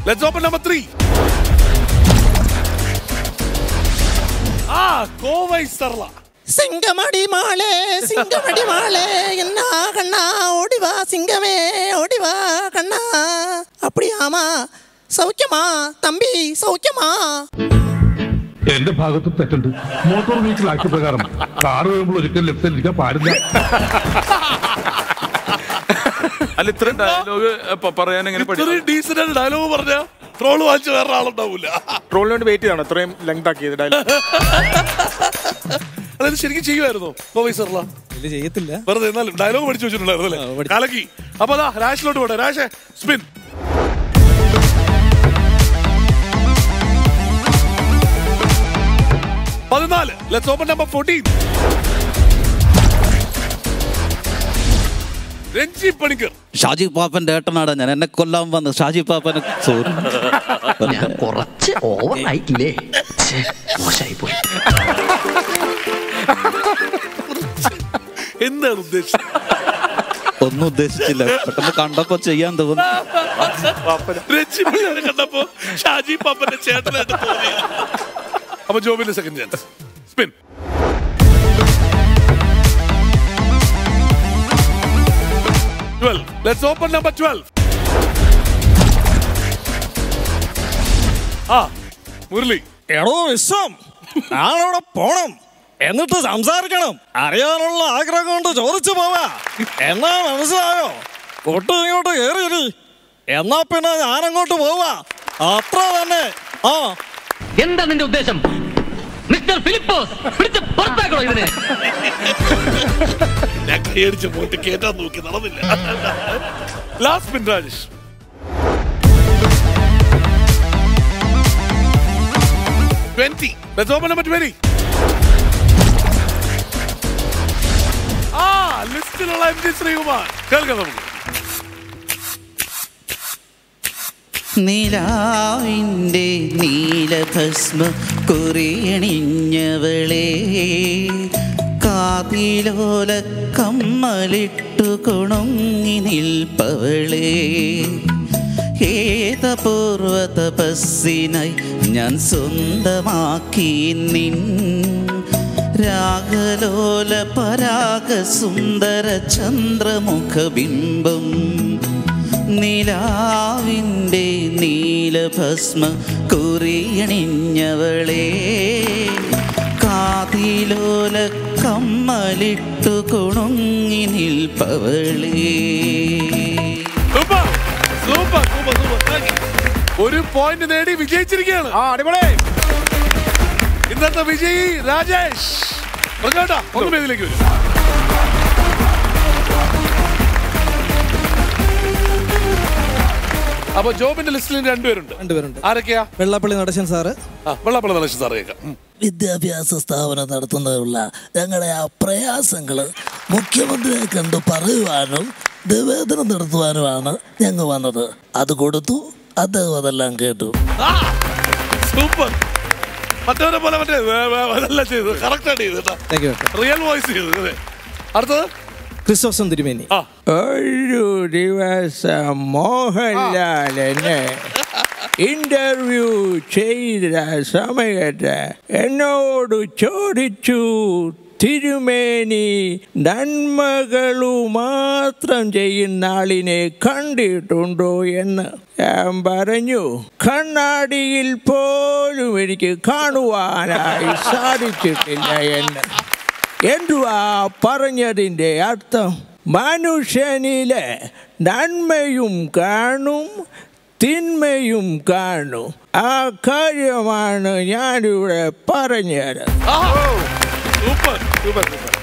Let's open number three ആ കോവൈ സർല சிங்கமடி மாலே சிங்கமடி மாலே என்ன கண்ணா ஓடிவா சிங்கமே ஓடிவா கண்ணா அப்படியாமா சௌக்கியமா தம்பி சௌக்கியமா എന്റെ ഭാഗത്ത് തെറ്റുണ്ട് മോട്ടോർ വെഹിക്കിൾ ആക്ട് പ്രകാരം കാർ വരുമ്പോൾ ഒരിക്കലും ലെഫ്റ്റ് സൈഡിൽ ഇരിക്കാൻ പാടില്ല അല്ല ഇത്രയും ഡയലോഗ് പറയാൻ എങ്ങനെ ഇത്രയും ഡീസന്റ് ആയിട്ട് ഡയലോഗ് പറഞ്ഞ ട്രോള് വാങ്ങിച്ച വേറെ ആളുണ്ടാവൂല ട്രോളിന് വേണ്ടി വെയിറ്റ് ചെയ്യണം ഇത്രയും ലെങ്ത് ആക്കിയത് ഡയലോഗ് അതായത് ശരിക്കും ചെയ്യുമായിരുന്നോ കോവൈ സർല ഇല്ല ചെയ്യത്തില്ല വെറുതെ എന്നാലും ഡയലോഗ് പഠിച്ചു വെച്ചിട്ടുണ്ടായിരുന്നു ആ, അല്ലേ പഠിച്ചു. കലക്കി അപ്പൊ അതാ രാഷിലോട്ട് പോട്ടെ രാഷേ സ്പിൻ പതിനാല് let's open number fourteen Ranji Panicker Shaji പാപ്പന്റെ ഏട്ടനാടാ ഞാൻ എന്നെ കൊല്ലാൻ വന്ന് ഷാജി പാപ്പനെ സോറി ഞാൻ കുറച്ച് ഓവർ ആയിട്ടില്ലേ ഛെ, മോശമായി പോയി എന്താണ് ഉദ്ദേശിച്ചത് ഒന്നും ഉദ്ദേശിച്ചില്ല പെട്ടെന്ന് കണ്ടപ്പോ ചെയ്യാൻ തോന്നി രഞ്ജി പണിക്കരെ കണ്ടപ്പോ ഷാജി പാപ്പന്റെ ചേട്ടനായിട്ട് തോന്നി അപ്പൊ ജോബിന്റെ second chance spin twelve let's open number twelve ആ മുരളി എടോ വിശ്വം ഞാനവിടെ പോണം എന്നിട്ട് സംസാരിക്കണം അറിയാനുള്ള ആഗ്രഹം കൊണ്ട് ചോദിച്ചു പോവാ എന്നാ മനസ്സിലായോ കൊട്ടു ഇങ്ങോട്ട് കയറി എന്നാ പിന്നെ ഞാനങ്ങോട്ട് പോവാ അത്ര തന്നെ ആ എന്താ നിന്റെ ഉദ്ദേശം മിസ്റ്റർ ഫിലിപ്പോസ് പിടിച്ച് പുറത്താക്കണോ ഇതിനെ ഞാൻ കൈയടിച്ച് പോയിട്ട് കേറ്റാൻ നോക്കി നടന്നില്ല last spin Rajesh twenty let's open number twenty ആ ലിസ്റ്റിലുള്ള എം ജി ശ്രീകുമാർ കേൾക്കാം നമുക്ക് നിലാവിൻ്റെ നീലഭസ്മ കുറിയണിഞ്ഞവളെ കാതിലോല കമ്മലിട്ടു കുണുങ്ങി നിൽപ്പവളെ ഏതപൂർവ തപസ്സിനായി ഞാൻ സ്വന്തമാക്കി നിൻ രാഗലോല പരാഗ സുന്ദര ചന്ദ്രമുഖബിംബം നിലാവിൻ്റെ നീലഭസ്മ കുറിയണിഞ്ഞവളെ കാതിലോല കമ്മലിട്ടു കുണുങ്ങി നിൽപ്പവളേ super super super super thank you ഒരു പോയിന്റ് നേടി വിജയിച്ചിരിക്കുകയാണ് ആ അടിപൊളി ഇന്നത്തെ വിജയി രാജേഷ് പറഞ്ഞോട്ടാ ഒന്ന് പേരിലേക്ക് വരും അപ്പൊ ജോബിന്റെ ലിസ്റ്റിൽ രണ്ടുപേരുണ്ട് രണ്ടുപേരുണ്ട് ആരൊക്കെയാ വെള്ളപ്പള്ളി നടശൻ സാറ് ആ വെള്ളപ്പള്ള നടേശൻ സാറ് കേൾക്കാം ഉം. വിദ്യാഭ്യാസ സ്ഥാപനം നടത്തുന്നതിനുള്ള ഞങ്ങളുടെ ആ പ്രയാസങ്ങൾ മുഖ്യമന്ത്രിയെ കണ്ട് പറയുവാനും നിവേദനം നടത്തുവാനുമാണ് ഞങ്ങൾ വന്നത് അത് കൊടുത്തു അദ്ദേഹം അതെല്ലാം കേട്ടു ആ, സൂപ്പർ മറ്റവരെ പോലെ മറ്റേ വേ- വേ- അതെല്ലാം ചെയ്തു കറക്റ്റ് ആയിട്ട് ചെയ്തു താങ്ക് യു റിയൽ വോയിസ് ചെയ്തു അതെ അടുത്തത് ക്രിസ്റ്റോഫൻ തിരുമേനി ആ ഒരു ദിവസം മോഹൻലാലിന് ഇന്റർവ്യൂ ചെയ്ത സമയത്ത് എന്നോട് ചോദിച്ചു തിരുമേനി നന്മകളു മാത്രം ചെയ്യുന്ന ആളിനെ കണ്ടിട്ടുണ്ടോ എന്ന് ഞാൻ പറഞ്ഞു കണ്ണാടിയിൽ പോലും എനിക്ക് കാണുവാനായി സാധിച്ചിട്ടില്ല എന്ന് എന്തുവാ പറഞ്ഞതിൻ്റെ അർത്ഥം മനുഷ്യനിലെ നന്മയും കാണും തിന്മയും കാണും ആ കാര്യമാണ് ഞാനിവിടെ പറഞ്ഞത് സൂപ്പർ സൂപ്പർ സൂപ്പർ